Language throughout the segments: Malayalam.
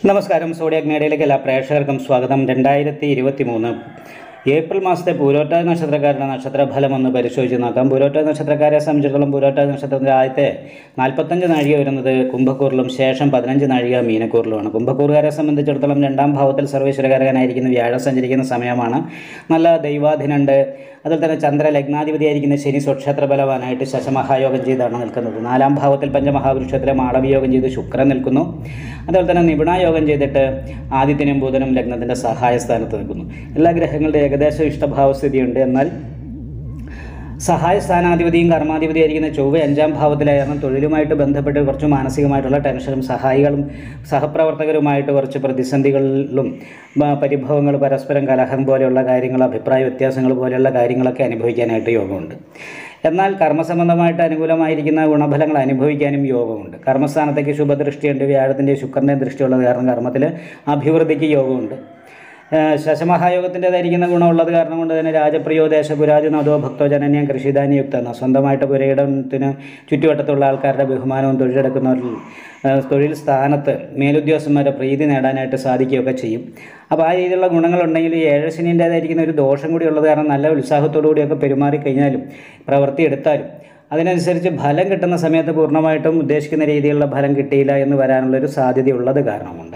നമസ്കാരം സോഡിയാക് മീഡിയയിലേക്ക് എല്ലാ പ്രേക്ഷകർക്കും സ്വാഗതം രണ്ടായിരത്തി ഇരുപത്തി മൂന്ന് ഏപ്രിൽ മാസത്തെ പൂരോട്ട നക്ഷത്രക്കാരുടെ നക്ഷത്രഫലം ഒന്ന് പരിശോധിച്ച് നോക്കാം പൂരോട്ട നക്ഷത്രക്കാരെ സംബന്ധിച്ചിടത്തോളം പൂരോട്ട നക്ഷത്രത്തിൻ്റെ ആദ്യത്തെ നാൽപ്പത്തഞ്ച് നാഴിക വരുന്നത് കുംഭക്കൂറിലും ശേഷം പതിനഞ്ച് നാഴിക മീനക്കൂറിലുമാണ് കുംഭക്കൂറുകാരെ സംബന്ധിച്ചിടത്തോളം രണ്ടാം ഭാവത്തിൽ സർവീശ്വരകാരകനായിരിക്കുന്ന വ്യാഴം സഞ്ചരിക്കുന്ന സമയമാണ് നല്ല ദൈവാധീനുണ്ട് അതുപോലെ തന്നെ ചന്ദ്ര ലഗ്നാധിപതിയായിരിക്കുന്ന ശനി സ്വക്ഷേത്ര ബലവാനായിട്ട് ശശമഹായോഗം ചെയ്താണ് നിൽക്കുന്നത് നാലാം ഭാവത്തിൽ പഞ്ചമഹാവൃക്ഷത്തിലെ മാളവിയോഗം ചെയ്ത് ശുക്രൻ നിൽക്കുന്നു അതുപോലെ തന്നെ നിപുണായോഗം ചെയ്തിട്ട് ആദിത്യനും ബുധനും ലഗ്നത്തിൻ്റെ സഹായ സ്ഥാനത്ത് നിൽക്കുന്നു എല്ലാ ഗ്രഹങ്ങളുടെ ഏകദേശം ഇഷ്ടഭാവസ്ഥിതിയുണ്ട് എന്നാൽ സഹായ സ്ഥാനാധിപതിയും കർമാധിപതിയായിരിക്കുന്ന ചൊവ്വ അഞ്ചാം ഭാവത്തിലായിരുന്നു തൊഴിലുമായിട്ട് ബന്ധപ്പെട്ട് കുറച്ച് മാനസികമായിട്ടുള്ള ടെൻഷനും സഹായികളും സഹപ്രവർത്തകരുമായിട്ട് കുറച്ച് പ്രതിസന്ധികളിലും ബ- പരിഭവങ്ങൾ പരസ്പരം കലഹം പോലെയുള്ള കാര്യങ്ങൾ അഭിപ്രായ വ്യത്യാസങ്ങൾ പോലെയുള്ള കാര്യങ്ങളൊക്കെ അനുഭവിക്കാനായിട്ട് യോഗമുണ്ട് എന്നാൽ കർമ്മസംബന്ധമായിട്ട് അനുകൂലമായിരിക്കുന്ന ഗുണഫലങ്ങൾ അനുഭവിക്കാനും യോഗമുണ്ട് കർമ്മസ്ഥാനത്തേക്ക് ശുഭദൃഷ്ടിയുണ്ട് വ്യാഴത്തിൻ്റെ ശുക്രൻ്റെ ദൃഷ്ടിയുള്ളത് കാരണം കർമ്മത്തിൽ അഭിവൃദ്ധിക്ക് യോഗമുണ്ട് ഏഹ് ശശമഹായോഗത്തിൻ്റെതായിരിക്കുന്ന ഗുണമുള്ളത് കാരണം കൊണ്ട് തന്നെ രാജപ്രിയോ ദേശപുരാജ് നദോ ഭക്തോ ജനന്യം കൃഷിധാന്യയുക്തമാണ് സ്വന്തമായിട്ട് പുരയിടത്തിന് ചുറ്റുവട്ടത്തുള്ള ആൾക്കാരുടെ ബഹുമാനവും തൊഴിലെടുക്കുന്നവരിൽ ഏഹ് തൊഴിൽ സ്ഥാനത്ത് മേലുദ്യോഗസ്ഥന്മാരെ പ്രീതി നേടാനായിട്ട് സാധിക്കുകയൊക്കെ ചെയ്യും അപ്പോൾ ആ രീതിയിലുള്ള ഗുണങ്ങളുണ്ടെങ്കിൽ ഈ ഏഴശനിൻ്റേതായിരിക്കുന്ന ഒരു ദോഷം കൂടി ഉള്ളത് കാരണം നല്ല ഉത്സാഹത്തോടു കൂടിയൊക്കെ പെരുമാറി കഴിഞ്ഞാലും പ്രവൃത്തി എടുത്താലും അതിനനുസരിച്ച് ഫലം കിട്ടുന്ന സമയത്ത് പൂർണ്ണമായിട്ടും ഉദ്ദേശിക്കുന്ന രീതിയിലുള്ള ഫലം കിട്ടിയില്ല എന്ന് വരാനുള്ളൊരു സാധ്യതയുള്ളത് കാരണമുണ്ട്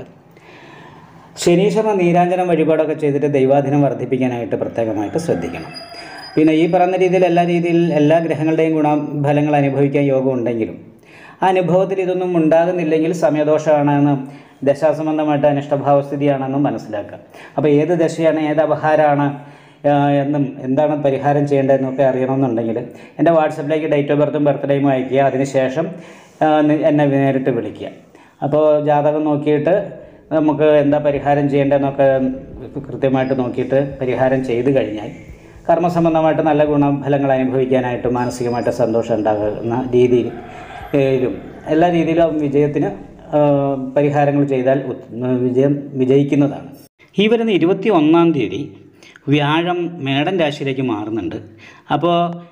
ശനീശ്വര നീരാഞ്ജനം വഴിപാടൊക്കെ ചെയ്തിട്ട് ദൈവാധീനം വർദ്ധിപ്പിക്കാനായിട്ട് പ്രത്യേകമായിട്ട് ശ്രദ്ധിക്കണം പിന്നെ ഈ പറയുന്ന രീതിയിൽ എല്ലാ രീതിയിൽ എല്ലാ ഗ്രഹങ്ങളുടെയും ഗുണഫലങ്ങൾ അനുഭവിക്കാൻ യോഗം ഉണ്ടെങ്കിലും ആ അനുഭവത്തിൽ ഇതൊന്നും ഉണ്ടാകുന്നില്ലെങ്കിൽ സമയദോഷമാണെന്നും ദശാസംബന്ധമായിട്ട് അനിഷ്ടഭാവസ്ഥിതിയാണെന്നും മനസ്സിലാക്കുക അപ്പോൾ ഏത് ദശയാണ് ഏത് അപഹാരമാണ് ആഹ് എന്നും എന്താണ് പരിഹാരം ചെയ്യേണ്ടതെന്നൊക്കെ അറിയണമെന്നുണ്ടെങ്കിൽ എൻ്റെ വാട്സപ്പിലേക്ക് ഡേറ്റ് ഓഫ് ബർത്തും ബർത്ത്ഡേയും അയയ്ക്കുക അതിനുശേഷം ആഹ് നി- എന്നെ നേരിട്ട് വിളിക്കുക അപ്പോൾ ജാതകം നോക്കിയിട്ട് നമുക്ക് എന്താ പരിഹാരം ചെയ്യേണ്ടതെന്നൊക്കെ കൃത്യമായിട്ട് നോക്കിയിട്ട് പരിഹാരം ചെയ്തു കഴിഞ്ഞാൽ കർമ്മസംബന്ധമായിട്ട് നല്ല ഗുണഫലങ്ങൾ അനുഭവിക്കാനായിട്ട് മാനസികമായിട്ട് സന്തോഷം ഉണ്ടാകുന്ന രീതിയിൽ ഏലും എല്ലാ രീതിയിലും വിജയത്തിന് ആ, പരിഹാരങ്ങൾ ചെയ്താൽ ഉത്- വിജയം വിജയിക്കുന്നതാണ് ഈ വരുന്ന ഇരുപത്തി ഒന്നാം തീയതി വ്യാഴം മേടൻ രാശിയിലേക്ക് മാറുന്നുണ്ട് അപ്പോൾ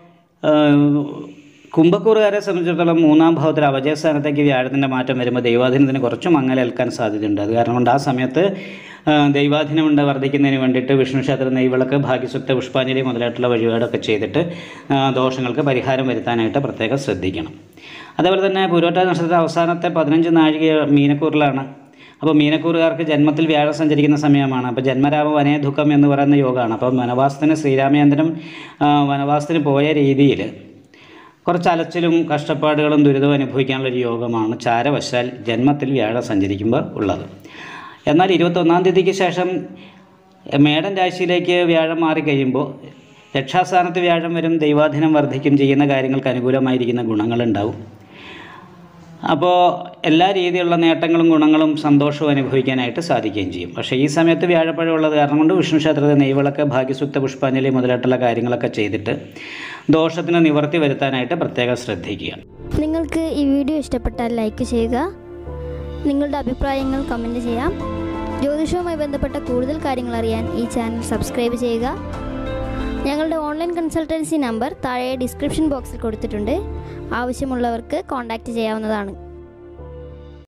കുംഭക്കൂറുകാരെ സംബന്ധിച്ചിടത്തോളം മൂന്നാം ഭാവത്തിൽ അപജയസ്ഥാനത്തേക്ക് വ്യാഴത്തിൻ്റെ മാറ്റം വരുമ്പോൾ ദൈവാധീനത്തിന് കുറച്ച് മങ്ങലേൽക്കാൻ സാധ്യതയുണ്ട് അത് കാരണം കൊണ്ട് ആ സമയത്ത് ആ, ദൈവാധീനമുണ്ട് വർദ്ധിക്കുന്നതിന് വേണ്ടിയിട്ട് വിഷ്ണു ക്ഷേത്ര നെയ്വിളക്ക് ഭാഗ്യസുക്ത പുഷ്പാഞ്ജലി മുതലായിട്ടുള്ള വഴിപാടൊക്കെ ചെയ്തിട്ട് ആ, ദോഷങ്ങൾക്ക് പരിഹാരം വരുത്താനായിട്ട് പ്രത്യേകം ശ്രദ്ധിക്കണം അതേപോലെ തന്നെ പുരോട്ട നക്ഷത്ര അവസാനത്തെ പതിനഞ്ച് നാഴിക മീനക്കൂറിലാണ് അപ്പോൾ മീനക്കൂറുകാർക്ക് ജന്മത്തിൽ വ്യാഴം സഞ്ചരിക്കുന്ന സമയമാണ് അപ്പോൾ ജന്മരാമ വനേ ദുഃഖം എന്ന് പറയുന്ന യോഗമാണ് അപ്പോൾ വനവാസത്തിന് ശ്രീരാമചന്ദ്രൻ ആ, വനവാസത്തിന് പോയ രീതിയിൽ കുറച്ച് അലച്ചിലും കഷ്ടപ്പാടുകളും ദുരിതവും അനുഭവിക്കാനുള്ള ഒരു യോഗമാണ് ചാരവശാൽ ജന്മത്തിൽ വ്യാഴം സഞ്ചരിക്കുമ്പോൾ ഉള്ളത് എന്നാൽ ഇരുപത്തൊന്നാം തീയതിക്ക് ശേഷം മേടൻ രാശിയിലേക്ക് വ്യാഴം മാറിക്കഴിയുമ്പോൾ രക്ഷാസ്ഥാനത്ത് വ്യാഴം വരും ദൈവാധീനം വർദ്ധിക്കും ചെയ്യുന്ന കാര്യങ്ങൾക്ക് അനുകൂലമായിരിക്കുന്ന ഗുണങ്ങളുണ്ടാവും അപ്പോൾ എല്ലാ രീതിയിലുള്ള നേട്ടങ്ങളും ഗുണങ്ങളും സന്തോഷവും അനുഭവിക്കാനായിട്ട് സാധിക്കുകയും ചെയ്യും പക്ഷേ ഈ സമയത്ത് വ്യാഴപ്പഴം ഉള്ളത് കാരണം കൊണ്ട് വിഷ്ണു ക്ഷേത്രത്തിൽ നെയ്വിളക്ക് ഭാഗ്യസൂക്ത പുഷ്പാഞ്ജലി മുതലായിട്ടുള്ള കാര്യങ്ങളൊക്കെ ചെയ്തിട്ട് ദോഷത്തിന് നിവർത്തി വരുത്താനായിട്ട് പ്രത്യേകം ശ്രദ്ധിക്കുക നിങ്ങൾക്ക് ഈ വീഡിയോ ഇഷ്ടപ്പെട്ടാൽ ലൈക്ക് ചെയ്യുക നിങ്ങളുടെ അഭിപ്രായങ്ങൾ കമൻറ്റ് ചെയ്യാം ജ്യോതിഷവുമായി ബന്ധപ്പെട്ട കൂടുതൽ കാര്യങ്ങൾ അറിയാൻ ഈ ചാനൽ സബ്സ്ക്രൈബ് ചെയ്യുക ഞങ്ങളുടെ ഓൺലൈൻ കൺസൾട്ടൻസി നമ്പർ താഴെ ഡിസ്ക്രിപ്ഷൻ ബോക്സിൽ കൊടുത്തിട്ടുണ്ട് ആവശ്യമുള്ളവർക്ക് കോൺടാക്റ്റ് ചെയ്യാവുന്നതാണ്